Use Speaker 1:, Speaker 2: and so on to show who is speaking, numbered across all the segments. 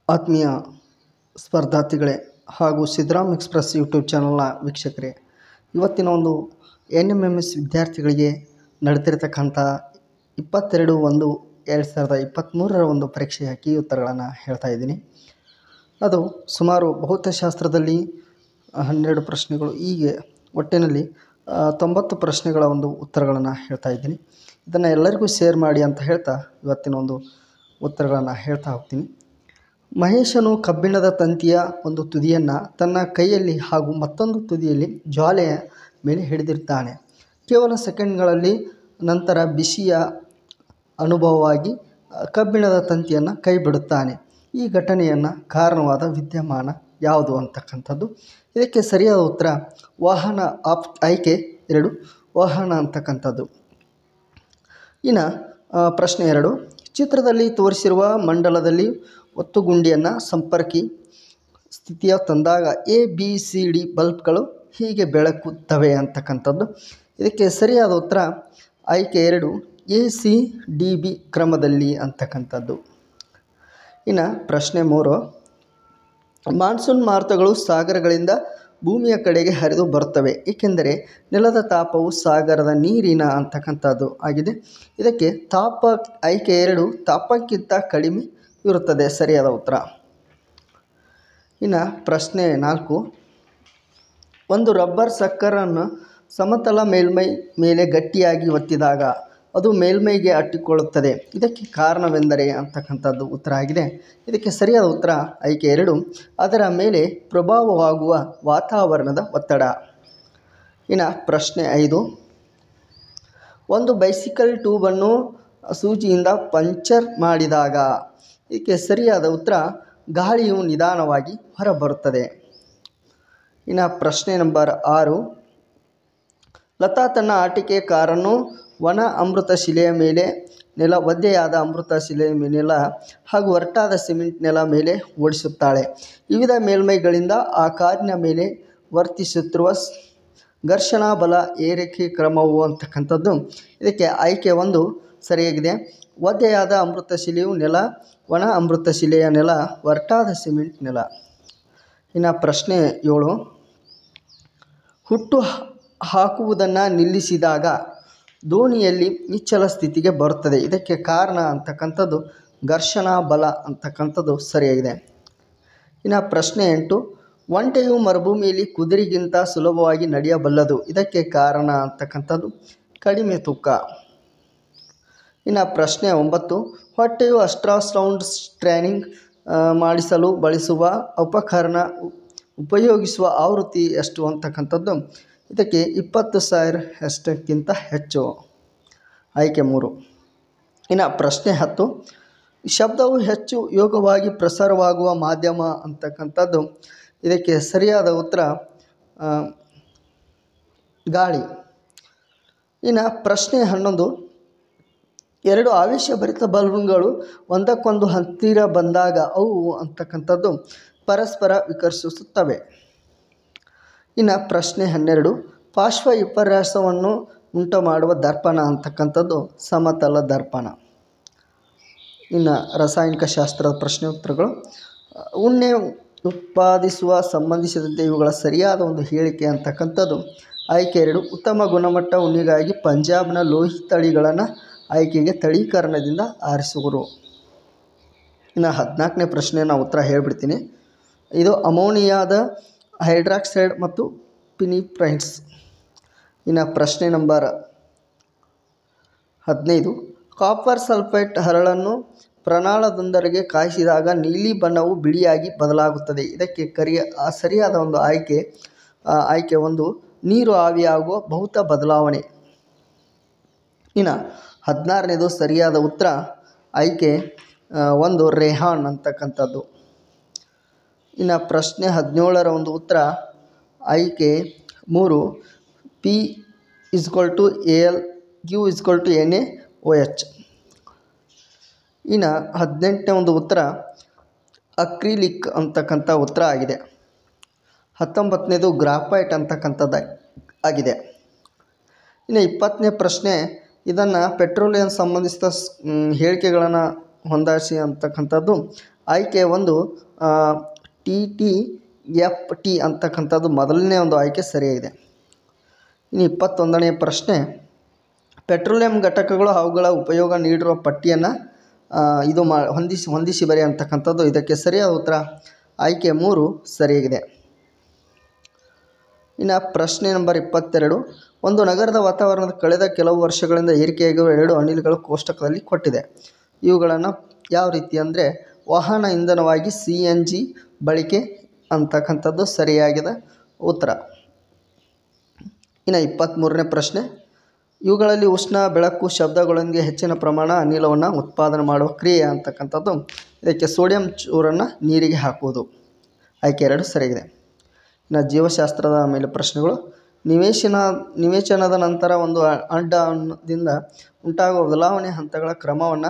Speaker 1: ಆತ್ಮೀಯ ಸ್ಪರ್ಧಾರ್ಥಿಗಳೇ ಹಾಗೂ Siddaram express YouTube ಚಾನಲ್ನ ವೀಕ್ಷಕರೇ ಇವತ್ತಿನ ಒಂದು ಎನ್ ಎಮ್ ಎಮ್ ಎಸ್ ವಿದ್ಯಾರ್ಥಿಗಳಿಗೆ ನಡೆದಿರ್ತಕ್ಕಂಥ ಇಪ್ಪತ್ತೆರಡು ಒಂದು ಎರಡು ಸಾವಿರದ ಇಪ್ಪತ್ತ್ಮೂರರ ಒಂದು ಪರೀಕ್ಷೆಯ ಕೀ ಉತ್ತರಗಳನ್ನು ಹೇಳ್ತಾ ಇದ್ದೀನಿ ಅದು ಸುಮಾರು ಭೌತಶಾಸ್ತ್ರದಲ್ಲಿ ಹನ್ನೆರಡು ಪ್ರಶ್ನೆಗಳು ಹೀಗೆ ಒಟ್ಟಿನಲ್ಲಿ ಆ, ತೊಂಬತ್ತು ಪ್ರಶ್ನೆಗಳ ಒಂದು ಉತ್ತರಗಳನ್ನು ಹೇಳ್ತಾ ಇದ್ದೀನಿ ಇದನ್ನು ಎಲ್ಲರಿಗೂ ಶೇರ್ ಮಾಡಿ ಅಂತ ಹೇಳ್ತಾ ಇವತ್ತಿನ ಒಂದು ಉತ್ತರಗಳನ್ನು ಹೇಳ್ತಾ ಹೋಗ್ತೀನಿ ಮಹೇಶನು ಕಬ್ಬಿಣದ ತಂತಿಯ ಒಂದು ತುದಿಯನ್ನು ತನ್ನ ಕೈಯಲ್ಲಿ ಹಾಗೂ ಮತ್ತೊಂದು ತುದಿಯಲ್ಲಿ ಜ್ವಾಲೆಯ ಮೇಲೆ ಹಿಡಿದಿರ್ತಾನೆ ಕೇವಲ ಸೆಕೆಂಡ್ಗಳಲ್ಲಿ ನಂತರ ಬಿಸಿಯ ಅನುಭವವಾಗಿ ಆ, ಕಬ್ಬಿಣದ ತಂತಿಯನ್ನು ಕೈ ಬಿಡುತ್ತಾನೆ ಈ ಘಟನೆಯನ್ನು ಕಾರಣವಾದ ವಿದ್ಯಮಾನ ಯಾವುದು ಅಂತಕ್ಕಂಥದ್ದು ಇದಕ್ಕೆ ಸರಿಯಾದ ಉತ್ತರ ವಾಹನ ಆಪ್ ಆಯ್ಕೆ ಎರಡು ವಾಹನ ಅಂತಕ್ಕಂಥದ್ದು ಇನ್ನು ಆ, ಪ್ರಶ್ನೆ ಎರಡು ಚಿತ್ರದಲ್ಲಿ ತೋರಿಸಿರುವ ಮಂಡಲದಲ್ಲಿ ಒತ್ತುಗುಂಡಿಯನ್ನು ಸಂಪರ್ಕಿ ಸ್ಥಿತಿಯ ತಂದಾಗ ಎ ಬಿ ಸಿ ಡಿ ಬಲ್ಬ್ಗಳು ಹೀಗೆ ಬೆಳಕುತ್ತವೆ ಅಂತಕ್ಕಂಥದ್ದು ಇದಕ್ಕೆ ಸರಿಯಾದ ಉತ್ತರ ಆಯ್ಕೆ ಎರಡು ಎ ಸಿ ಡಿ ಬಿ ಕ್ರಮದಲ್ಲಿ ಅಂತಕ್ಕಂಥದ್ದು ಇನ್ನು ಪ್ರಶ್ನೆ ಮೂರು ಮಾನ್ಸೂನ್ ಮಾರುತಗಳು ಸಾಗರಗಳಿಂದ ಭೂಮಿಯ ಕಡೆಗೆ ಹರಿದು ಬರುತ್ತವೆ ಏಕೆಂದರೆ ನೆಲದ ತಾಪವು ಸಾಗರದ ನೀರಿನ ಅಂತಕ್ಕಂಥದ್ದು ಆಗಿದೆ ಇದಕ್ಕೆ ತಾಪ ಆಯ್ಕೆ ಎರಡು ತಾಪಕ್ಕಿಂತ ಕಡಿಮೆ ಇರುತ್ತದೆ ಸರಿಯಾದ ಉತ್ತರ ಇನ್ನು ಪ್ರಶ್ನೆ ನಾಲ್ಕು ಒಂದು ರಬ್ಬರ್ ಸಕ್ಕರನ್ನು ಸಮತಲ ಮೇಲ್ಮೈ ಮೇಲೆ ಗಟ್ಟಿಯಾಗಿ ಒತ್ತಿದಾಗ ಅದು ಮೇಲ್ಮೈಗೆ ಅಟ್ಟಿಕೊಳ್ಳುತ್ತದೆ ಇದಕ್ಕೆ ಕಾರಣವೆಂದರೆ ಅಂತಕ್ಕಂಥದ್ದು ಉತ್ತರ ಆಗಿದೆ ಇದಕ್ಕೆ ಸರಿಯಾದ ಉತ್ತರ ಆಯ್ಕೆ ಎರಡು ಅದರ ಮೇಲೆ ಪ್ರಭಾವವಾಗುವ ವಾತಾವರಣದ ಒತ್ತಡ ಇನ್ನು ಪ್ರಶ್ನೆ ಐದು ಒಂದು ಬೈಸಿಕಲ್ ಟ್ಯೂಬನ್ನು ಸೂಜಿಯಿಂದ ಪಂಚರ್ ಮಾಡಿದಾಗ ಇದಕ್ಕೆ ಸರಿಯಾದ ಉತ್ತರ ಗಾಳಿಯು ನಿಧಾನವಾಗಿ ಹೊರಬರುತ್ತದೆ ಇನ್ನು ಪ್ರಶ್ನೆ ನಂಬರ್ ಆರು ಲತಾ ತನ್ನ ಆಟಿಕೆ ಕಾರನ್ನು ಒಣ ಅಮೃತ ಶಿಲೆಯ ಮೇಲೆ ನೆಲ ಒದ್ದೆಯಾದ ಅಮೃತ ಶಿಲೆಯ ಮೇ- ನೆಲ ಹಾಗೂ ಒರಟಾದ ಸಿಮೆಂಟ್ ನೆಲ ಮೇಲೆ ಓಡಿಸುತ್ತಾಳೆ ವಿವಿಧ ಮೇಲ್ಮೈಗಳಿಂದ ಆ ಕಾರಿನ ಮೇಲೆ ವರ್ತಿಸುತ್ತಿರುವ ಸ್- ಘರ್ಷಣಾ ಬಲ ಏರಿಕೆ ಕ್ರಮವು ಅಂತಕ್ಕಂಥದ್ದು ಇದಕ್ಕೆ ಆಯ್ಕೆ ಒಂದು ಸರಿಯಾಗಿದೆ ಒದ್ದೆಯಾದ ಅಮೃತ ಶಿಲೆಯು ನೆಲ ಒಣ ಅಮೃತ ಶಿಲೆಯ ನೆಲ ಒರಟಾದ ಸಿಮೆಂಟ್ ನೆಲ ಇನ್ನು ಪ್ರಶ್ನೆ ಏಳು ಹುಟ್ಟು ಹ- ಹಾಕುವುದನ್ನು ನಿಲ್ಲಿಸಿದಾಗ ದೋಣಿಯಲ್ಲಿ ನಿಚ್ಚಲ ಸ್ಥಿತಿಗೆ ಬರುತ್ತದೆ ಇದಕ್ಕೆ ಕಾರಣ ಅಂತಕ್ಕಂಥದ್ದು ಘರ್ಷಣಾ ಬಲ ಅಂತಕ್ಕಂಥದ್ದು ಸರಿಯಾಗಿದೆ ಇನ್ನು ಪ್ರಶ್ನೆ ಎಂಟು ಒಂಟೆಯು ಮರುಭೂಮಿಯಲ್ಲಿ ಕುದುರೆಗಿಂತ ಸುಲಭವಾಗಿ ನಡೆಯಬಲ್ಲದು ಇದಕ್ಕೆ ಕಾರಣ ಅಂತಕ್ಕಂಥದ್ದು ಕಡಿಮೆ ತೂಕ ಇನ್ನು ಪ್ರಶ್ನೆ ಒಂಬತ್ತು ಹೊಟ್ಟೆಯು ಅಲ್ಟ್ರಾಸೌಂಡ್ ಟ್ರೈನಿಂಗ್ ಆ, ಮಾಡಿಸಲು ಬಳಸುವ ಉಪಕರಣ ಉ- ಉಪಯೋಗಿಸುವ ಆವೃತ್ತಿ ಎಷ್ಟು ಅಂತಕ್ಕಂಥದ್ದು ಇದಕ್ಕೆ ಇಪ್ಪತ್ತು ಸಾವಿರ ಅಷ್ಟಕ್ಕಿಂತ ಹೆಚ್ಚು ಆಯ್ಕೆ ಮೂರು ಇನ್ನು ಪ್ರಶ್ನೆ ಹತ್ತು ಶಬ್ದವು ಹೆಚ್ಚು ಯೋಗವಾಗಿ ಪ್ರಸಾರವಾಗುವ ಮಾಧ್ಯಮ ಅಂತಕ್ಕಂಥದ್ದು ಇದಕ್ಕೆ ಸರಿಯಾದ ಉತ್ತರ ಆ, ಗಾಳಿ ಇನ್ನು ಪ್ರಶ್ನೆ ಹನ್ನೊಂದು ಎರಡು ಆವೇಶಭರಿತ ಬಲೂನ್ಗಳು ಒಂದಕ್ಕೊಂದು ಹತ್ತಿರ ಬಂದಾಗ ಅವು ಅಂತಕ್ಕಂಥದ್ದು ಪರಸ್ಪರ ವಿಕರ್ಷಿಸುತ್ತವೆ ಇನ್ನು ಪ್ರಶ್ನೆ ಹನ್ನೆರಡು ಪಾರ್ಶ್ವ ವಿಪರ್ಯಾಸವನ್ನು ಉಂಟು ಮಾಡುವ ದರ್ಪಣ ಅಂತಕ್ಕಂಥದ್ದು ಸಮತಲ ದರ್ಪಣ ಇನ್ನು ರಾಸಾಯನಿಕ ಶಾಸ್ತ್ರದ ಪ್ರಶ್ನೆ ಉತ್ತರಗಳು ಉಣ್ಣೆ ಉತ್ಪಾದಿಸುವ ಸಂಬಂಧಿಸಿದಂತೆ ಇವುಗಳ ಸರಿಯಾದ ಒಂದು ಹೇಳಿಕೆ ಅಂತಕ್ಕಂಥದ್ದು ಆಯ್ಕೆ ಎರಡು ಉತ್ತಮ ಗುಣಮಟ್ಟ ಉಣ್ಣಿಗಾಗಿ ಪಂಜಾಬ್ನ ಲೋಹಿ ತಳಿಗಳನ್ನು ಆಯ್ಕೆಗೆ ತಳೀಕರಣದಿಂದ ಆರಿಸುವರು ಇನ್ನು ಹದಿನಾಲ್ಕನೇ ಪ್ರಶ್ನೆ ನಾನು ಉತ್ತರ ಹೇಳ್ಬಿಡ್ತೀನಿ ಇದು ಅಮೋನಿಯಾದ ಹೈಡ್ರಾಕ್ಸೈಡ್ ಮತ್ತು ಪಿನಿಪ್ರೈನ್ಸ್ ಇನ್ನು ಪ್ರಶ್ನೆ ನಂಬರ್ ಹದಿನೈದು ಕಾಪರ್ ಸಲ್ಫೇಟ್ ಹರಳನ್ನು ಪ್ರಣಾಳದೊಂದರಿಗೆ ಕಾಯಿಸಿದಾಗ ನೀಲಿ ಬಣ್ಣವು ಬಿಳಿಯಾಗಿ ಬದಲಾಗುತ್ತದೆ ಇದಕ್ಕೆ ಕರಿಯ ಆ ಸರಿಯಾದ ಒಂದು ಆಯ್ಕೆ ಆ, ಆಯ್ಕೆ ಒಂದು ನೀರು ಆವಿಯಾಗುವ ಭೌತ ಬದಲಾವಣೆ ಇನ್ನು ಹದಿನಾರನೇದು ಸರಿಯಾದ ಉತ್ತರ ಆಯ್ಕೆ ಆ, ಒಂದು ರೆಹಾನ್ ಅಂತಕ್ಕಂಥದ್ದು ಇನ್ನು ಪ್ರಶ್ನೆ ಹದಿನೇಳರ ಒಂದು ಉತ್ತರ ಆಯ್ಕೆ ಮೂರು P equal to A L Q equal to N A O H ಇನ್ನು ಹದಿನೆಂಟನೇ ಒಂದು ಉತ್ತರ ಅಕ್ರಿಲಿಕ್ ಅಂತಕ್ಕಂಥ ಉತ್ತರ ಆಗಿದೆ ಹತ್ತೊಂಬತ್ತನೇದು ಗ್ರಾಫೈಟ್ ಅಂತಕ್ಕಂಥದ್ದು ಆಗಿದೆ ಇನ್ನು ಇಪ್ಪತ್ತನೇ ಪ್ರಶ್ನೆ ಇದನ್ನು ಪೆಟ್ರೋಲಿಯಂ ಸಂಬಂಧಿಸಿದ ಸ್- ಮ್, ಹೇಳಿಕೆಗಳನ್ನು ಹೊಂದಾಣಿಸಿ ಅಂತಕ್ಕಂಥದ್ದು ಆಯ್ಕೆ ಒಂದು ಟಿ ಟಿ ಎಫ್ ಟಿ ಅಂತಕ್ಕಂಥದ್ದು ಮೊದಲನೇ ಒಂದು ಆಯ್ಕೆ ಸರಿಯಾಗಿದೆ ಇನ್ನು ಇಪ್ಪತ್ತೊಂದನೆಯ ಪ್ರಶ್ನೆ ಪೆಟ್ರೋಲಿಯಂ ಘಟಕಗಳು ಅವುಗಳ ಉಪಯೋಗ ನೀಡಿರುವ ಪಟ್ಟಿಯನ್ನು ಇದು ಮಾ ಹೊಂದಿಸಿ ಹೊಂದಿಸಿ ಬರೆ ಅಂತಕ್ಕಂಥದ್ದು ಇದಕ್ಕೆ ಸರಿಯಾದ ಉತ್ತರ ಆಯ್ಕೆ ಮೂರು ಸರಿಯಾಗಿದೆ ಇನ್ನು ಪ್ರಶ್ನೆ ನಂಬರ್ ಇಪ್ಪತ್ತೆರಡು ಒಂದು ನಗರದ ವಾತಾವರಣದ ಕಳೆದ ಕೆಲವು ವರ್ಷಗಳಿಂದ ಏರಿಕೆಯಾಗಿರುವ ಎರಡು ಅನಿಲಗಳು ಕೋಷ್ಟಕದಲ್ಲಿ ಕೊಟ್ಟಿದೆ ಇವುಗಳನ್ನು ಯಾವ ರೀತಿ ಅಂದರೆ ವಾಹನ ಇಂಧನವಾಗಿ ಸಿ ಎನ್ ಜಿ ಬಳಕೆ ಅಂತಕ್ಕಂಥದ್ದು ಸರಿಯಾಗಿದೆ ಉತ್ತರ ಇನ್ನು ಇಪ್ಪತ್ತ್ಮೂರನೇ ಪ್ರಶ್ನೆ ಇವುಗಳಲ್ಲಿ ಉಷ್ಣ ಬೆಳಕು ಶಬ್ದಗಳೊಂದಿಗೆ ಹೆಚ್ಚಿನ ಪ್ರಮಾಣ ಅನಿಲವನ್ನು ಉತ್ಪಾದನೆ ಮಾಡುವ ಕ್ರಿಯೆ ಅಂತಕ್ಕಂಥದ್ದು ಇದಕ್ಕೆ ಸೋಡಿಯಂ ಚೂರನ್ನು ನೀರಿಗೆ ಹಾಕುವುದು ಆಯ್ಕೆ ಎರಡು ಸರಿಯಾಗಿದೆ ಇನ್ನು ಜೀವಶಾಸ್ತ್ರದ ಮೇಲೆ ಪ್ರಶ್ನೆಗಳು ನಿವೇಶನ ನಿವೇಶನದ ನಂತರ ಒಂದು ಅಂಡದಿಂದ ಉಂಟಾಗುವ ಬದಲಾವಣೆ ಹಂತಗಳ ಕ್ರಮವನ್ನು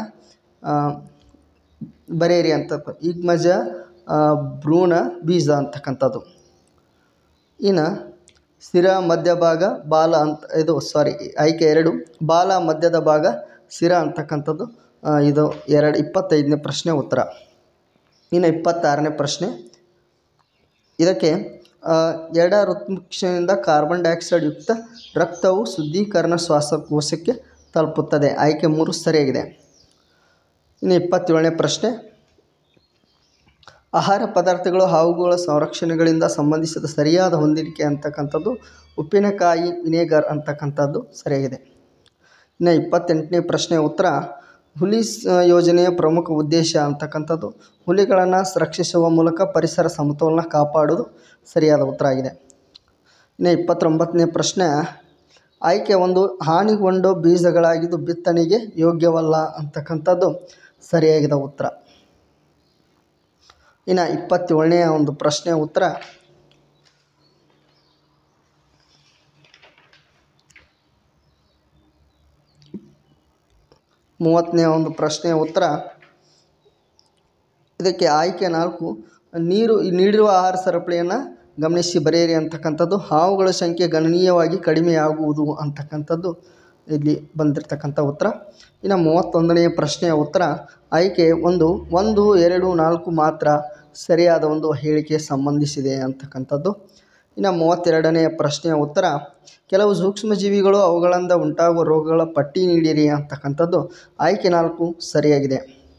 Speaker 1: ಬರೆಯಿರಿ ಅಂತ ಇಗ್ಮಜ ಭ್ರೂಣ ಬೀಜ ಅಂತಕ್ಕಂಥದ್ದು ಇನ್ನು ಸ್ಥಿರ ಮಧ್ಯಭಾಗ ಬಾಲ ಅಂತ ಇದು ಸಾರಿ ಆಯ್ಕೆ ಎರಡು ಬಾಲ ಮಧ್ಯದ ಭಾಗ ಸ್ಥಿರ ಅಂತಕ್ಕಂಥದ್ದು ಇದು ಎರಡು ಇಪ್ಪತ್ತೈದನೇ ಪ್ರಶ್ನೆ ಉತ್ತರ ಇನ್ನು ಇಪ್ಪತ್ತಾರನೇ ಪ್ರಶ್ನೆ ಇದಕ್ಕೆ ಎಡ ಹೃತ್ಮುಕ್ಷದಿಂದ ಕಾರ್ಬನ್ ಡೈಆಕ್ಸೈಡ್ ಯುಕ್ತ ರಕ್ತವು ಶುದ್ಧೀಕರಣ ಶ್ವಾಸಕೋಶಕ್ಕೆ ತಲುಪುತ್ತದೆ ಆಯ್ಕೆ ಮೂರು ಸರಿಯಾಗಿದೆ ಇನ್ನು ಇಪ್ಪತ್ತೇಳನೇ ಪ್ರಶ್ನೆ ಆಹಾರ ಪದಾರ್ಥಗಳು ಹಾವುಗಳ ಸಂರಕ್ಷಣೆಗಳಿಂದ ಸಂಬಂಧಿಸಿದ ಸರಿಯಾದ ಹೊಂದಿಕೆ ಅಂತಕ್ಕಂಥದ್ದು ಉಪ್ಪಿನಕಾಯಿ ವಿನೇಗರ್ ಅಂತಕ್ಕಂಥದ್ದು ಸರಿಯಾಗಿದೆ ಇನ್ನು ಇಪ್ಪತ್ತೆಂಟನೇ ಪ್ರಶ್ನೆ ಉತ್ತರ ಹುಲಿ ಯೋಜನೆಯ ಪ್ರಮುಖ ಉದ್ದೇಶ ಅಂತಕ್ಕಂಥದ್ದು ಹುಲಿಗಳನ್ನು ರಕ್ಷಿಸುವ ಮೂಲಕ ಪರಿಸರ ಸಮತೋಲನ ಕಾಪಾಡೋದು ಸರಿಯಾದ ಉತ್ತರ ಆಗಿದೆ ಇನ್ನು ಇಪ್ಪತ್ತೊಂಬತ್ತನೇ ಪ್ರಶ್ನೆ ಆಯ್ಕೆ ಒಂದು ಹಾನಿಗೊಂಡು ಬೀಜಗಳಾಗಿದ್ದು ಬಿತ್ತನೆಗೆ ಯೋಗ್ಯವಲ್ಲ ಅಂತಕ್ಕಂಥದ್ದು ಸರಿಯಾಗಿದೆ ಉತ್ತರ ಇನ್ನು ಇಪ್ಪತ್ತೇಳನೆಯ ಒಂದು ಪ್ರಶ್ನೆಯ ಉತ್ತರ ಮೂವತ್ತನೇ ಒಂದು ಪ್ರಶ್ನೆಯ ಉತ್ತರ ಇದಕ್ಕೆ ಆಯ್ಕೆ ನಾಲ್ಕು ನೀರು ನೀಡಿರುವ ಆಹಾರ ಸರಪಳಿಯನ್ನು ಗಮನಿಸಿ ಬರೆಯಿರಿ ಅಂತಕ್ಕಂಥದ್ದು ಹಾವುಗಳ ಸಂಖ್ಯೆ ಗಣನೀಯವಾಗಿ ಕಡಿಮೆಯಾಗುವುದು ಅಂತಕ್ಕಂಥದ್ದು ಇಲ್ಲಿ ಬಂದಿರತಕ್ಕಂಥ ಉತ್ತರ ಇನ್ನು ಮೂವತ್ತೊಂದನೆಯ ಪ್ರಶ್ನೆಯ ಉತ್ತರ ಆಯ್ಕೆ ಒಂದು ಒಂದು ಎರಡು ನಾಲ್ಕು ಮಾತ್ರ ಸರಿಯಾದ ಒಂದು ಹೇಳಿಕೆ ಸಂಬಂಧಿಸಿದೆ ಅಂತಕ್ಕಂಥದ್ದು ಇನ್ನು ಮೂವತ್ತೆರಡನೆಯ ಪ್ರಶ್ನೆಯ ಉತ್ತರ ಕೆಲವು ಸೂಕ್ಷ್ಮಜೀವಿಗಳು ಅವುಗಳಿಂದ ಉಂಟಾಗುವ ರೋಗಗಳ ಪಟ್ಟಿ ನೀಡಿರಿ ಅಂತಕ್ಕಂಥದ್ದು ಆಯ್ಕೆ ನಾಲ್ಕು ಸರಿಯಾಗಿದೆ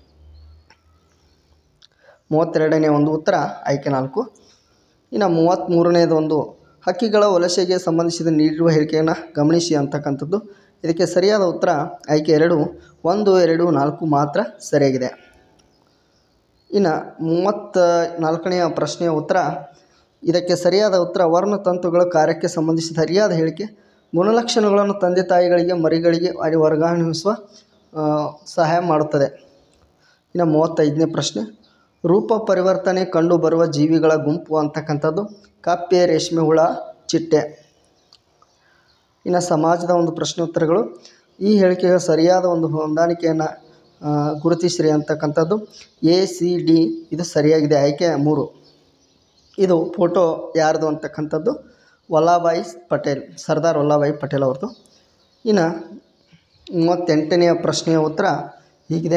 Speaker 1: ಮೂವತ್ತೆರಡನೇ ಒಂದು ಉತ್ತರ ಆಯ್ಕೆ ನಾಲ್ಕು ಇನ್ನು ಮೂವತ್ತ್ಮೂರನೇದು ಒಂದು ಹಕ್ಕಿಗಳ ವಲಸೆಗೆ ಸಂಬಂಧಿಸಿದ ನೀಡಿರುವ ಹೇಳಿಕೆಯನ್ನು ಗಮನಿಸಿ ಅಂತಕ್ಕಂಥದ್ದು ಇದಕ್ಕೆ ಸರಿಯಾದ ಉತ್ತರ ಆಯ್ಕೆ ಎರಡು ಒಂದು ಎರಡು ನಾಲ್ಕು ಮಾತ್ರ ಸರಿಯಾಗಿದೆ ಇನ್ನು ಮೂವತ್ತ ನಾಲ್ಕನೆಯ ಪ್ರಶ್ನೆಯ ಉತ್ತರ ಇದಕ್ಕೆ ಸರಿಯಾದ ಉತ್ತರ ವರ್ಣತಂತುಗಳ ಕಾರ್ಯಕ್ಕೆ ಸಂಬಂಧಿಸಿದ ಸರಿಯಾದ ಹೇಳಿಕೆ ಗುಣಲಕ್ಷಣಗಳನ್ನು ತಂದೆ ತಾಯಿಗಳಿಗೆ ಮರಿಗಳಿಗೆ ಅಲ್ಲಿ ವರ್ಗಾವಣಿಸುವ ಸಹಾಯ ಮಾಡುತ್ತದೆ ಇನ್ನು ಮೂವತ್ತೈದನೇ ಪ್ರಶ್ನೆ ರೂಪ ಪರಿವರ್ತನೆ ಕಂಡು ಬರುವ ಜೀವಿಗಳ ಗುಂಪು ಅಂತಕ್ಕಂಥದ್ದು ಕಪ್ಪೆ ರೇಷ್ಮೆ ಹುಳ ಚಿಟ್ಟೆ ಇನ್ನು ಸಮಾಜದ ಒಂದು ಪ್ರಶ್ನೋತ್ತರಗಳು ಈ ಹೇಳಿಕೆಗೆ ಸರಿಯಾದ ಒಂದು ಹೊಂದಾಣಿಕೆಯನ್ನು ಗುರುತಿಸಿರಿ ಅಂತಕ್ಕಂಥದ್ದು ಎ ಸಿ ಡಿ ಇದು ಸರಿಯಾಗಿದೆ ಆಯ್ಕೆ ಮೂರು ಇದು ಫೋಟೋ ಯಾರ್ದು ಅಂತಕ್ಕಂಥದ್ದು ವಲ್ಲಭಾಯಿ ಪಟೇಲ್ ಸರ್ದಾರ್ ವಲ್ಲಭಾಯಿ ಪಟೇಲ್ ಅವ್ರದ್ದು ಇನ್ನು ಮೂವತ್ತೆಂಟನೆಯ ಪ್ರಶ್ನೆಯ ಉತ್ತರ ಹೀಗಿದೆ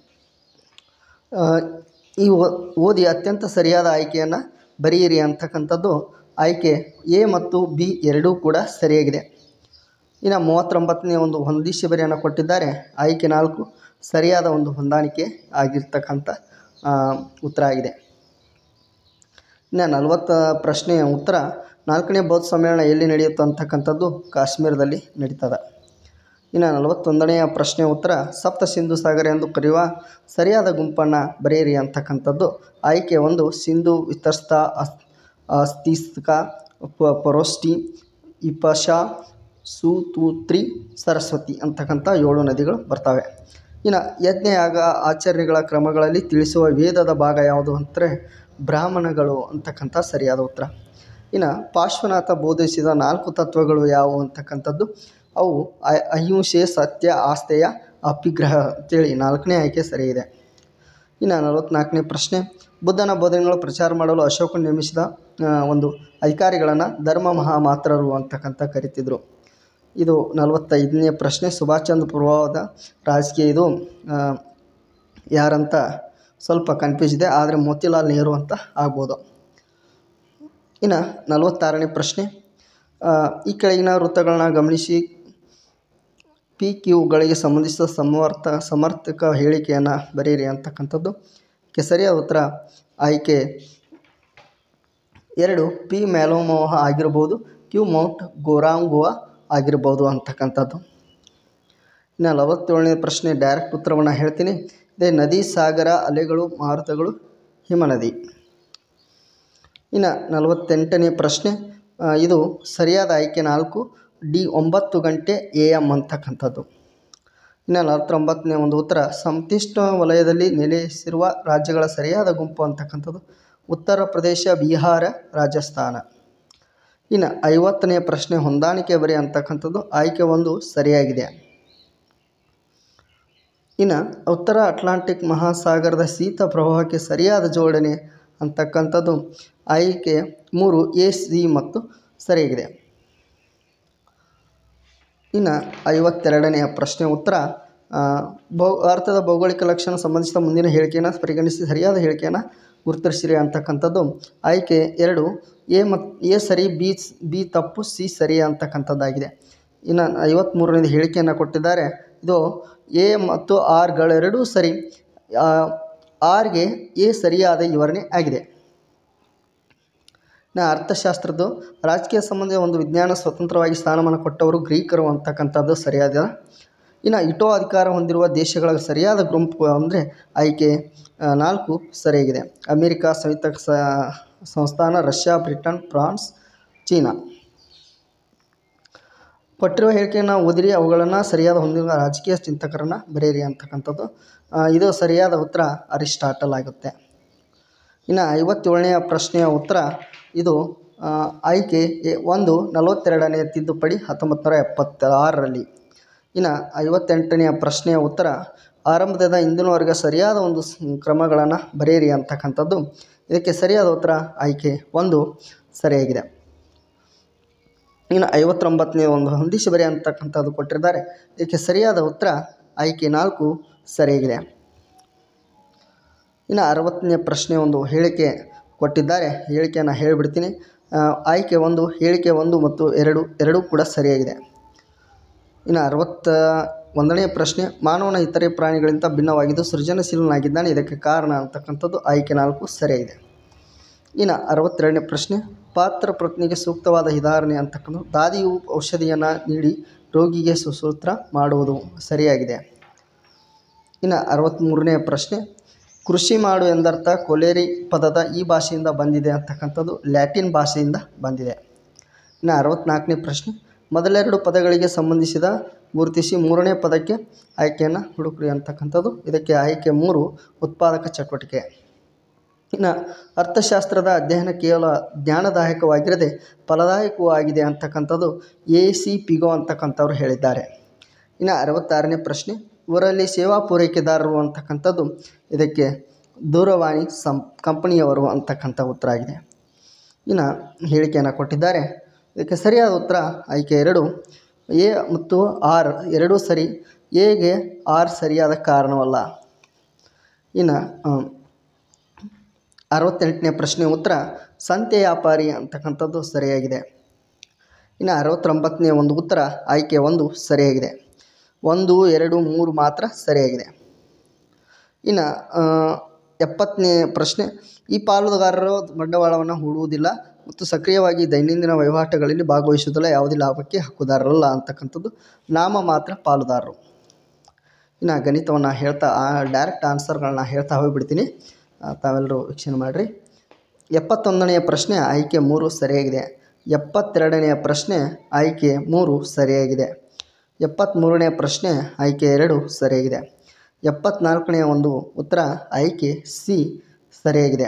Speaker 1: ಈ ಓದಿ ಅತ್ಯಂತ ಸರಿಯಾದ ಆಯ್ಕೆಯನ್ನು ಬರೆಯಿರಿ ಅಂತಕ್ಕಂಥದ್ದು ಆಯ್ಕೆ ಎ ಮತ್ತು ಬಿ ಎರಡೂ ಕೂಡ ಸರಿಯಾಗಿದೆ ಇನ್ನು ಮೂವತ್ತೊಂಬತ್ತನೇ ಒಂದು ಹೊಂದಿಸಿ ಬರೆಯನ್ನು ಕೊಟ್ಟಿದ್ದಾರೆ ಆಯ್ಕೆ ನಾಲ್ಕು ಸರಿಯಾದ ಒಂದು ಹೊಂದಾಣಿಕೆ ಆಗಿರ್ತಕ್ಕಂಥ ಉತ್ತರ ಆಗಿದೆ ಇನ್ನು ನಲವತ್ತ ಪ್ರಶ್ನೆಯ ಉತ್ತರ ನಾಲ್ಕನೇ ಬೌದ್ಧ ಸಮ್ಮೇಳನ ಎಲ್ಲಿ ನಡೆಯುತ್ತೆ ಅಂತಕ್ಕಂಥದ್ದು ಕಾಶ್ಮೀರದಲ್ಲಿ ನಡೀತದೆ ಇನ್ನು ನಲವತ್ತೊಂದನೆಯ ಪ್ರಶ್ನೆಯ ಉತ್ತರ ಸಪ್ತ ಸಿಂಧು ಸಾಗರ ಎಂದು ಕರೆಯುವ ಸರಿಯಾದ ಗುಂಪನ್ನು ಬರೆಯಿರಿ ಅಂತಕ್ಕಂಥದ್ದು ಆಯ್ಕೆ ಒಂದು ಸಿಂಧು ವಿತಸ್ತ ಅಸ್ ಅಸ್ತಿಸ್ಕ ಪ ಪರೋಷ್ಟಿ ಇಪಶ ಸೂತೂತ್ರಿ ಸರಸ್ವತಿ ಅಂತಕ್ಕಂಥ ಏಳು ನದಿಗಳು ಬರ್ತವೆ ಇನ್ನು ಯಜ್ಞ ಯಾಗ ಆಚರಣೆಗಳ ಕ್ರಮಗಳಲ್ಲಿ ತಿಳಿಸುವ ವೇದದ ಭಾಗ ಯಾವುದು ಅಂದರೆ ಬ್ರಾಹ್ಮಣಗಳು ಅಂತಕ್ಕಂಥ ಸರಿಯಾದ ಉತ್ತರ ಇನ್ನು ಪಾರ್ಶ್ವನಾಥ ಬೋಧಿಸಿದ ನಾಲ್ಕು ತತ್ವಗಳು ಯಾವುವು ಅಂತಕ್ಕಂಥದ್ದು ಅವು ಅಹಿಂಸೆ ಸತ್ಯ ಆಸ್ತೆಯ ಅಪಿಗ್ರಹ ಅಂತೇಳಿ ನಾಲ್ಕನೇ ಆಯ್ಕೆ ಸರಿಯಿದೆ ಇನ್ನು ನಲವತ್ತ್ನಾಲ್ಕನೇ ಪ್ರಶ್ನೆ ಬುದ್ಧನ ಬೋಧನೆಗಳು ಪ್ರಚಾರ ಮಾಡಲು ಅಶೋಕ ನೇಮಿಸಿದ ಒಂದು ಅಧಿಕಾರಿಗಳನ್ನು ಧರ್ಮ ಮಹಾಮಾತ್ರರು ಅಂತಕ್ಕಂಥ ಕರಿತಿದ್ರು ಇದು ನಲವತ್ತೈದನೇ ಪ್ರಶ್ನೆ ಸುಭಾಷ್ ಚಂದ್ರ ಪ್ರಭಾವದ ರಾಜಕೀಯ ಇದು ಯಾರಂತ ಸ್ವಲ್ಪ ಕನ್ಫ್ಯೂಸ್ ಇದೆ ಆದರೆ ಮೋತಿಲಾಲ್ ನೆಹರು ಅಂತ ಆಗ್ಬೋದು ಇನ್ನು ನಲವತ್ತಾರನೇ ಪ್ರಶ್ನೆ ಆ, ಈ ಕೆಳಗಿನ ವೃತ್ತಗಳನ್ನ ಗಮನಿಸಿ ಪಿ ಕ್ಯೂಗಳಿಗೆ ಸಂಬಂಧಿಸಿದ ಸಮರ್ಥ ಸಮರ್ಥಕ ಹೇಳಿಕೆಯನ್ನು ಬರೆಯಿರಿ ಅಂತಕ್ಕಂಥದ್ದು ಇದಕ್ಕೆ ಸರಿಯಾದ ಉತ್ತರ ಆಯ್ಕೆ ಎರಡು ಪಿ ಮ್ಯಾಲೋಮೋಹ ಆಗಿರ್ಬೋದು ಕ್ಯೂ ಮೌಂಟ್ ಗೋರಾಂಗುವಾ ಆಗಿರ್ಬೋದು ಅಂತಕ್ಕಂಥದ್ದು ಇನ್ನು ನಲವತ್ತೇಳನೇ ಪ್ರಶ್ನೆ ಡೈರೆಕ್ಟ್ ಉತ್ತರವನ್ನು ಹೇಳ್ತೀನಿ ಇದೇ ನದಿ ಸಾಗರ ಅಲೆಗಳು ಮಾರುತಗಳು ಹಿಮನದಿ ಇನ್ನು ನಲವತ್ತೆಂಟನೇ ಪ್ರಶ್ನೆ ಆ, ಇದು ಸರಿಯಾದ ಆಯ್ಕೆ ನಾಲ್ಕು ಡಿ ಒಂಬತ್ತು ಗಂಟೆ ಎ ಎಮ್ ಅಂತಕ್ಕಂಥದ್ದು ಇನ್ನು ನಲವತ್ತೊಂಬತ್ತನೇ ಒಂದು ಉತ್ತರ ಸಂತಿಷ್ಟ ವಲಯದಲ್ಲಿ ನೆಲೆಸಿರುವ ರಾಜ್ಯಗಳ ಸರಿಯಾದ ಗುಂಪು ಅಂತಕ್ಕಂಥದ್ದು ಉತ್ತರ ಪ್ರದೇಶ ಬಿಹಾರ ರಾಜಸ್ಥಾನ ಇನ್ನು ಐವತ್ತನೇ ಪ್ರಶ್ನೆ ಹೊಂದಾಣಿಕೆ ಬರೆ ಅಂತಕ್ಕಂಥದ್ದು ಆಯ್ಕೆ ಒಂದು ಸರಿಯಾಗಿದೆ ಇನ್ನು ಉತ್ತರ ಅಟ್ಲಾಂಟಿಕ್ ಮಹಾಸಾಗರದ ಶೀತ ಪ್ರವಾಹಕ್ಕೆ ಸರಿಯಾದ ಜೋಡಣೆ ಅಂತಕ್ಕಂಥದ್ದು ಆಯ್ಕೆ ಮೂರು ಎ ಸಿ ಮತ್ತು ಸರಿಯಾಗಿದೆ ಇನ್ನು ಐವತ್ತೆರಡನೆಯ ಪ್ರಶ್ನೆ ಉತ್ತರ ಆ, ಭೌ ಭಾರತದ ಭೌಗೋಳಿಕ ಲಕ್ಷಣ ಸಂಬಂಧಿಸಿದ ಮುಂದಿನ ಹೇಳಿಕೆಯನ್ನು ಪರಿಗಣಿಸಿ ಸರಿಯಾದ ಹೇಳಿಕೆಯನ್ನು ಗುರುತಿಸಿರಿ ಅಂತಕ್ಕಂಥದ್ದು ಆಯ್ಕೆ ಎರಡು ಎ ಮತ್ತು ಎ ಸರಿ ಬಿ ಬಿ ತಪ್ಪು ಸಿ ಸರಿ ಅಂತಕ್ಕಂಥದ್ದಾಗಿದೆ ಇನ್ನು ಐವತ್ತ್ಮೂರನೇದು ಹೇಳಿಕೆಯನ್ನು ಕೊಟ್ಟಿದ್ದಾರೆ ಇದು ಎ ಮತ್ತು ಆರ್ಗಳೆರಡೂ ಸರಿ ಆ, ಆರ್ಗೆ ಎ ಸರಿಯಾದ ವಿವರಣೆ ಆಗಿದೆ ಇನ್ನು ಅರ್ಥಶಾಸ್ತ್ರದ್ದು ರಾಜಕೀಯ ಸಂಬಂಧಿತ ಒಂದು ವಿಜ್ಞಾನ ಸ್ವತಂತ್ರವಾಗಿ ಸ್ಥಾನಮಾನ ಕೊಟ್ಟವರು ಗ್ರೀಕರು ಅಂತಕ್ಕಂಥದ್ದು ಸರಿಯಾದ ಇನ್ನು ಇಟೋ ಅಧಿಕಾರ ಹೊಂದಿರುವ ದೇಶಗಳ ಸರಿಯಾದ ಗುಂಪು ಅಂದರೆ ಆಯ್ಕೆ ಆ, ನಾಲ್ಕು ಸರಿಯಾಗಿದೆ ಅಮೆರಿಕ ಸಂಯುಕ್ತ ಸ- ಸಂಸ್ಥಾನ ರಷ್ಯಾ ಬ್ರಿಟನ್ ಫ್ರಾನ್ಸ್ ಚೀನಾ ಕೊಟ್ಟಿರುವ ಹೇಳಿಕೆಯನ್ನು ಓದಿರಿ ಅವುಗಳನ್ನು ಸರಿಯಾದ ಹೊಂದಿರುವ ರಾಜಕೀಯ ಚಿಂತಕರನ್ನು ಬರೆಯಿರಿ ಅಂತಕ್ಕಂಥದ್ದು ಆ, ಇದು ಸರಿಯಾದ ಉತ್ತರ ಅರಿಸ್ಟಾಟಲ್ ಆಗುತ್ತೆ ಇನ್ನು ಐವತ್ತೇಳನೆಯ ಪ್ರಶ್ನೆಯ ಉತ್ತರ ಇದು ಆ, ಆಯ್ಕೆ ಎ- ಒಂದು ನಲವತ್ತೆರಡನೆಯ ತಿದ್ದುಪಡಿ ಹತ್ತೊಂಬತ್ತು ನೂರ ಎಪ್ಪತ್ತಾರರಲ್ಲಿ ಇನ್ನು ಐವತ್ತೆಂಟನೆಯ ಪ್ರಶ್ನೆಯ ಉತ್ತರ ಆರಂಭದ ಇಂದಿನವರೆಗೆ ಸರಿಯಾದ ಒಂದು ಸ್- ಕ್ರಮಗಳನ್ನು ಬರೆಯಿರಿ ಅಂತಕ್ಕಂಥದ್ದು ಇದಕ್ಕೆ ಸರಿಯಾದ ಉತ್ತರ ಆಯ್ಕೆ ಒಂದು ಸರಿಯಾಗಿದೆ ಇನ್ನು ಐವತ್ತೊಂಬತ್ತನೇ ಒಂದು ಹೊಂದಿಸಿ ಬರೆ ಅಂತಕ್ಕಂಥದ್ದು ಕೊಟ್ಟಿದ್ದಾರೆ ಇದಕ್ಕೆ ಸರಿಯಾದ ಉತ್ತರ ಆಯ್ಕೆ ನಾಲ್ಕು ಸರಿಯಾಗಿದೆ ಇನ್ನು ಅರವತ್ತನೇ ಪ್ರಶ್ನೆ ಒಂದು ಹೇಳಿಕೆ ಕೊಟ್ಟಿದ್ದಾರೆ ಹೇಳಿಕೆಯನ್ನು ಹೇಳಿಬಿಡ್ತೀನಿ ಆ, ಆಯ್ಕೆ ಒಂದು ಹೇಳಿಕೆ ಒಂದು ಮತ್ತು ಎರಡು ಎರಡೂ ಕೂಡ ಸರಿಯಾಗಿದೆ ಇನ್ನು ಅರವತ್ತ ಒಂದನೇ ಪ್ರಶ್ನೆ ಮಾನವನ ಇತರೆ ಪ್ರಾಣಿಗಳಿಂದ ಭಿನ್ನವಾಗಿದ್ದು ಸೃಜನಶೀಲನಾಗಿದ್ದಾನೆ ಇದಕ್ಕೆ ಕಾರಣ ಅಂತಕ್ಕಂಥದ್ದು ಆಯ್ಕೆ ನಾಲ್ಕು ಸರಿಯಾಗಿದೆ ಇನ್ನು ಅರವತ್ತೆರಡನೇ ಪ್ರಶ್ನೆ ಪಾತ್ರ ಪ್ರಜ್ಞೆಗೆ ಸೂಕ್ತವಾದ ಉದಾಹರಣೆ ಅಂತಕ್ಕಂಥದ್ದು ದಾದಿಯು ಔಷಧಿಯನ್ನು ನೀಡಿ ರೋಗಿಗೆ ಸುಸೂತ್ರ ಮಾಡುವುದು ಸರಿಯಾಗಿದೆ ಇನ್ನು ಅರವತ್ತ್ಮೂರನೇ ಪ್ರಶ್ನೆ ಕೃಷಿ ಮಾಡು ಎಂದರ್ಥ ಕೊಲೇರಿ ಪದದ ಈ ಭಾಷೆಯಿಂದ ಬಂದಿದೆ ಅಂತಕ್ಕಂಥದ್ದು ಲ್ಯಾಟಿನ್ ಭಾಷೆಯಿಂದ ಬಂದಿದೆ ಇನ್ನು ಅರವತ್ತ್ನಾಲ್ಕನೇ ಪ್ರಶ್ನೆ ಮೊದಲೆರಡು ಪದಗಳಿಗೆ ಸಂಬಂಧಿಸಿದ ಗುರುತಿಸಿ ಮೂರನೇ ಪದಕ್ಕೆ ಆಯ್ಕೆಯನ್ನು ಹುಡುಕ್ರಿ ಅಂತಕ್ಕಂಥದ್ದು ಇದಕ್ಕೆ ಆಯ್ಕೆ ಮೂರು ಉತ್ಪಾದಕ ಚಟುವಟಿಕೆ ಇನ್ನು ಅರ್ಥಶಾಸ್ತ್ರದ ಅಧ್ಯಯನ ಕೇವಲ ಜ್ಞಾನದಾಯಕವಾಗಿರದೆ ಫಲದಾಯಕವೂ ಆಗಿದೆ ಅಂತಕ್ಕಂಥದ್ದು ಎ ಸಿ ಪಿಗೋ ಅಂತಕ್ಕಂಥವ್ರು ಹೇಳಿದ್ದಾರೆ ಇನ್ನು ಅರವತ್ತಾರನೇ ಪ್ರಶ್ನೆ ಇವರಲ್ಲಿ ಸೇವಾ ಪೂರೈಕೆದಾರರು ಅಂತಕ್ಕಂಥದ್ದು ಇದಕ್ಕೆ ದೂರವಾಣಿ ಸಂ ಕಂಪನಿಯವರು ಅಂತಕ್ಕಂಥ ಉತ್ತರ ಆಗಿದೆ ಇನ್ನು ಹೇಳಿಕೆಯನ್ನು ಕೊಟ್ಟಿದ್ದಾರೆ ಇದಕ್ಕೆ ಸರಿಯಾದ ಉತ್ತರ ಆಯ್ಕೆ ಎರಡು ಎ ಮತ್ತು ಆರ್ ಎರಡೂ ಸರಿ ಎಗೆ ಆರ್ ಸರಿಯಾದ ಕಾರಣವಲ್ಲ ಇನ್ನು ಆ, ಅರವತ್ತೆಂಟನೇ ಪ್ರಶ್ನೆ ಉತ್ತರ ಸಂತೆ ವ್ಯಾಪಾರಿ ಅಂತಕ್ಕಂಥದ್ದು ಸರಿಯಾಗಿದೆ ಇನ್ನು ಅರವತ್ತೊಂಬತ್ತನೇ ಒಂದು ಉತ್ತರ ಆಯ್ಕೆ ಒಂದು ಸರಿಯಾಗಿದೆ ಒಂದು ಎರಡು ಮೂರು ಮಾತ್ರ ಸರಿಯಾಗಿದೆ ಇನ್ನು ಆ, ಎಪ್ಪತ್ತನೇ ಪ್ರಶ್ನೆ ಈ ಪಾಲುದಾರರು ಬಂಡವಾಳವನ್ನು ಹೂಡುವುದಿಲ್ಲ ಮತ್ತು ಸಕ್ರಿಯವಾಗಿ ದೈನಂದಿನ ವಹಿವಾಟುಗಳಲ್ಲಿ ಭಾಗವಹಿಸುವುದಿಲ್ಲ ಯಾವುದೇ ಲಾಭಕ್ಕೆ ಹಕ್ಕುದಾರರಲ್ಲ ಅಂತಕ್ಕಂಥದ್ದು ನಾಮ ಮಾತ್ರ ಪಾಲುದಾರರು ಇನ್ನು ಗಣಿತವನ್ನು ಹೇಳ್ತಾ ಡೈರೆಕ್ಟ್ ಆನ್ಸರ್ಗಳನ್ನ ಹೇಳ್ತಾ ಹೋಗಿಬಿಡ್ತೀನಿ ಆ, ತಾವೆಲ್ಲರೂ ವೀಕ್ಷಣೆ ಮಾಡಿರಿ ಎಪ್ಪತ್ತೊಂದನೆಯ ಪ್ರಶ್ನೆ ಆಯ್ಕೆ ಮೂರು ಸರಿಯಾಗಿದೆ ಎಪ್ಪತ್ತೆರಡನೆಯ ಪ್ರಶ್ನೆ ಆಯ್ಕೆ ಮೂರು ಸರಿಯಾಗಿದೆ ಎಪ್ಪತ್ತ್ಮೂರನೆಯ ಪ್ರಶ್ನೆ ಆಯ್ಕೆ ಎರಡು ಸರಿಯಾಗಿದೆ ಎಪ್ಪತ್ನಾಲ್ಕನೆಯ ಒಂದು ಉತ್ತರ ಆಯ್ಕೆ ಸಿ ಸರಿಯಾಗಿದೆ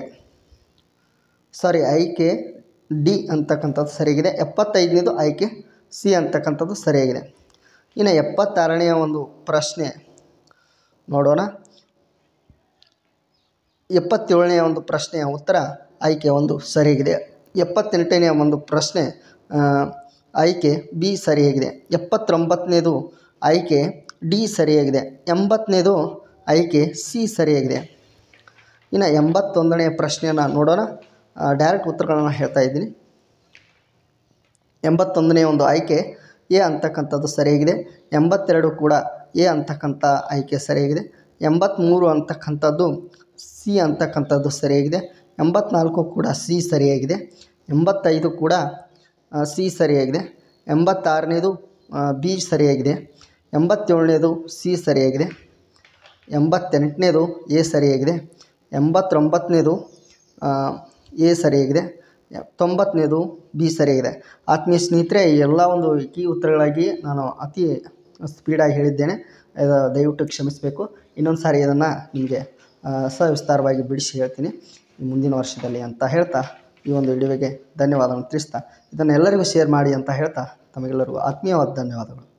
Speaker 1: ಸಾರಿ ಆಯ್ಕೆ ಡಿ ಅಂತಕ್ಕಂಥದ್ದು ಸರಿಯಾಗಿದೆ ಎಪ್ಪತ್ತೈದನೇದು ಆಯ್ಕೆ ಸಿ ಅಂತಕ್ಕಂಥದ್ದು ಸರಿಯಾಗಿದೆ ಇನ್ನು ಎಪ್ಪತ್ತಾರನೆಯ ಒಂದು ಪ್ರಶ್ನೆ ನೋಡೋಣ ಎಪ್ಪತ್ತೇಳನೆಯ ಒಂದು ಪ್ರಶ್ನೆಯ ಉತ್ತರ ಆಯ್ಕೆ ಒಂದು ಸರಿಯಾಗಿದೆ ಎಪ್ಪತ್ತೆಂಟನೆಯ ಒಂದು ಪ್ರಶ್ನೆ ಆ, ಆಯ್ಕೆ ಬಿ ಸರಿಯಾಗಿದೆ ಎಪ್ಪತ್ತೊಂಬತ್ತನೇದು ಆಯ್ಕೆ ಡಿ ಸರಿಯಾಗಿದೆ ಎಂಬತ್ತನೇದು ಆಯ್ಕೆ ಸಿ ಸರಿಯಾಗಿದೆ ಇನ್ನು ಎಂಬತ್ತೊಂದನೆಯ ಪ್ರಶ್ನೆಯನ್ನು ನೋಡೋಣ ಡೈರೆಕ್ಟ್ ಉತ್ತರಗಳನ್ನು ಹೇಳ್ತಾ ಇದ್ದೀನಿ ಎಂಬತ್ತೊಂದನೇ ಒಂದು ಆಯ್ಕೆ ಎ ಅಂತಕ್ಕಂಥದ್ದು ಸರಿಯಾಗಿದೆ ಎಂಬತ್ತೆರಡು ಕೂಡ ಎ ಅಂತಕ್ಕಂಥ ಆಯ್ಕೆ ಸರಿಯಾಗಿದೆ ಎಂಬತ್ತ್ಮೂರು ಅಂತಕ್ಕಂಥದ್ದು ಸಿ ಅಂತಕ್ಕಂಥದ್ದು ಸರಿಯಾಗಿದೆ ಎಂಬತ್ನಾಲ್ಕು ಕೂಡ ಸಿ ಸರಿಯಾಗಿದೆ ಎಂಬತ್ತೈದು ಕೂಡ ಸಿ ಸರಿಯಾಗಿದೆ ಎಂಬತ್ತಾರನೇದು ಬಿ ಸರಿಯಾಗಿದೆ ಎಂಬತ್ತೇಳನೇದು ಸಿ ಸರಿಯಾಗಿದೆ ಎಂಬತ್ತೆಂಟನೇದು ಎ ಸರಿಯಾಗಿದೆ ಎಂಬತ್ತೊಂಬತ್ತನೇದು ಎ ಸರಿಯಾಗಿದೆ ತೊಂಬತ್ತನೇದು ಬಿ ಸರಿಯಾಗಿದೆ ಆತ್ಮೀಯ ಸ್ನೇಹಿತರೆ ಈ ಎಲ್ಲ ಒಂದು ಕೀ ಉತ್ತರಗಳಾಗಿ ನಾನು ಅತಿ ಸ್ಪೀಡಾಗಿ ಹೇಳಿದ್ದೇನೆ ಇದು ದಯವಿಟ್ಟು ಕ್ಷಮಿಸಬೇಕು ಇನ್ನೊಂದು ಸಾರಿ ಇದನ್ನು ನಿಮಗೆ ಸವಿಸ್ತಾರವಾಗಿ ಬಿಡಿಸಿ ಹೇಳ್ತೀನಿ ಮುಂದಿನ ವರ್ಷದಲ್ಲಿ ಅಂತ ಹೇಳ್ತಾ ಈ ಒಂದು ವಿಡಿಯೋಗೆ ಧನ್ಯವಾದಗಳನ್ನು ತಿಳಿಸ್ತಾ ಇದನ್ನು ಎಲ್ಲರಿಗೂ ಶೇರ್ ಮಾಡಿ ಅಂತ ಹೇಳ್ತಾ ತಮಗೆಲ್ಲರಿಗೂ ಆತ್ಮೀಯವಾದ ಧನ್ಯವಾದಗಳು